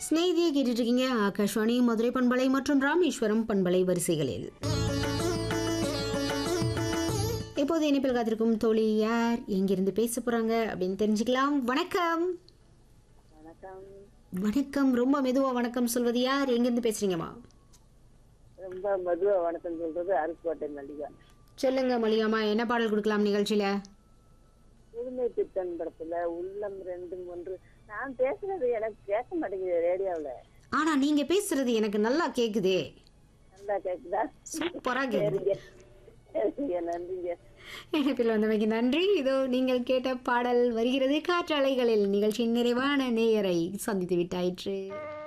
ஸ்நேகிதியை கேட்டுட்டு இருக்கீங்க ஆகாஷ்வாணி மதுரை பண்பலை மற்றும் ராமேஸ்வரம் பண்பலை வரிசைகளில் இப்போது இனிப்பில் காத்திருக்கும் தோழி யார் எங்கிருந்து பேச போறாங்க அப்படின்னு தெரிஞ்சுக்கலாம் வணக்கம் வணக்கம் வணக்கம் ரொம்ப மெதுவா வணக்கம் சொல்வது யார் எங்கிருந்து பேசுறீங்கம்மா ரொம்ப மதுவா வணக்கம் சொல்றது அருப்புக்கோட்டை மல்லிகா சொல்லுங்க மலிகாமா என்ன பாடல் கொடுக்கலாம் நிகழ்ச்சியில புதுமை திட்டம் படத்துல உள்ளம் ரெண்டு ஒன்று நான் பேசுறது எனக்கு கேட்க மாட்டேங்குது ரேடியோவில் ஆனா நீங்க பேசுறது எனக்கு நல்லா கேக்குதே நல்லா கேக்குதா சூப்பரா கேக்குது சரிங்க சரிங்க நன்றிங்க இணைப்பில் வந்தமைக்கு நன்றி இதோ நீங்கள் கேட்ட பாடல் வருகிறது காற்றாலைகளில் நிகழ்ச்சியின் நிறைவான நேயரை சந்தித்து விட்டாயிற்று